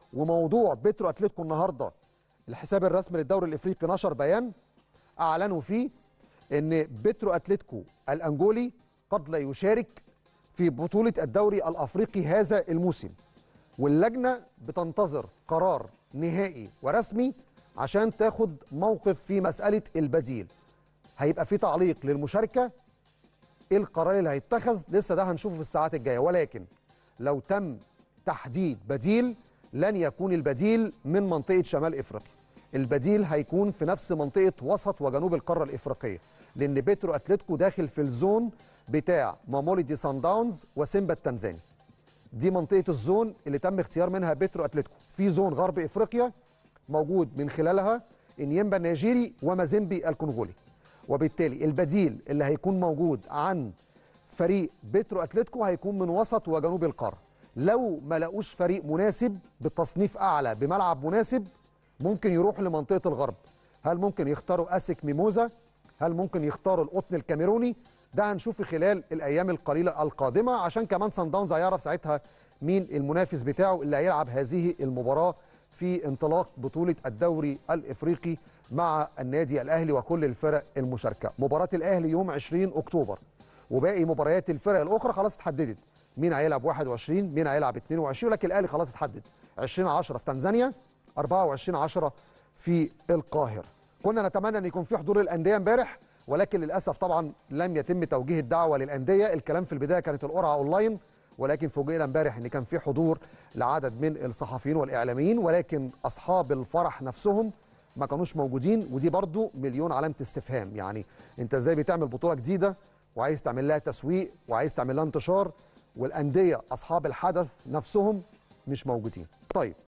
وموضوع بيترو اتلتيكو النهارده الحساب الرسمي للدوري الافريقي نشر بيان اعلنوا فيه ان بيترو اتلتيكو الانجولي قد لا يشارك في بطوله الدوري الافريقي هذا الموسم واللجنه بتنتظر قرار نهائي ورسمي عشان تاخد موقف في مساله البديل هيبقى في تعليق للمشاركه ايه القرار اللي هيتخذ لسه ده هنشوفه في الساعات الجايه ولكن لو تم تحديد بديل لن يكون البديل من منطقه شمال افريقيا البديل هيكون في نفس منطقه وسط وجنوب القاره الافريقيه لان بيترو اتلتيكو داخل في الزون بتاع ماموليدي سان داونز وسيمبا التنزاني دي منطقه الزون اللي تم اختيار منها بيترو اتلتيكو في زون غرب افريقيا موجود من خلالها انيمبا النيجيري ومازيمبي الكونغولي وبالتالي البديل اللي هيكون موجود عن فريق بيترو اتلتيكو هيكون من وسط وجنوب القاره لو ما لقوش فريق مناسب بتصنيف اعلى بملعب مناسب ممكن يروح لمنطقه الغرب هل ممكن يختاروا اسك ميموزا هل ممكن يختاروا القطن الكاميروني ده هنشوف خلال الايام القليله القادمه عشان كمان سان داونز هيعرف ساعتها مين المنافس بتاعه اللي هيلعب هذه المباراه في انطلاق بطوله الدوري الافريقي مع النادي الاهلي وكل الفرق المشاركه مباراه الاهلي يوم 20 اكتوبر وباقي مباريات الفرق الاخرى خلاص اتحددت مين هيلعب 21 مين هيلعب 22 لكن الاهلي خلاص اتحدد 20 10 في تنزانيا 24 10 في القاهره كنا نتمنى ان يكون في حضور الانديه امبارح ولكن للاسف طبعا لم يتم توجيه الدعوه للانديه الكلام في البدايه كانت القرعه اونلاين ولكن فوجئنا امبارح ان كان في حضور لعدد من الصحفيين والاعلاميين ولكن اصحاب الفرح نفسهم ما كانوش موجودين ودي برضو مليون علامه استفهام يعني انت ازاي بتعمل بطوله جديده وعايز تعمل لها تسويق وعايز تعمل لها انتشار والانديه اصحاب الحدث نفسهم مش موجودين طيب